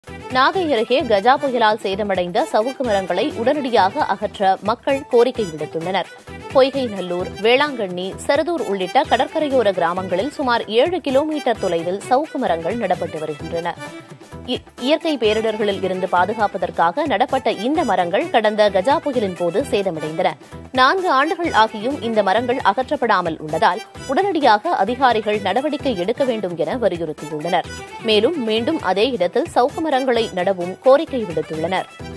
நாகை அருகே கஜா புயலால் சேதமடைந்த சவுக்கு மரங்களை உடனடியாக அகற்ற மக்கள் கோரிக்கை விடுத்துள்ளனர் பொய்கை நல்லூர் வேளாங்கண்ணி செருதூர் உள்ளிட்ட கடற்கரையோர கிராமங்களில் சுமார் ஏழு கிலோமீட்டர் தொலைவில் சவுக்கு மரங்கள் நடப்பட்டு வருகின்றன இ- இயற்கை பேரிடர்களில் இருந்து பாதுகாப்பதற்காக நடப்பட்ட இந்த மரங்கள் கடந்த கஜா புயலின் போது சேதமடைந்தன நான்கு ஆண்டுகள் ஆகியும் இந்த மரங்கள் அகற்றப்படாமல் உள்ளதால் உடனடியாக அதிகாரிகள் நடவடிக்கை எடுக்க வேண்டும் என வலியுறுத்தியுள்ளனர் மேலும் மீண்டும் அதே இடத்தில் சவுக்கு மரங்களை நடவும் கோரிக்கை விடுத்துள்ளனர்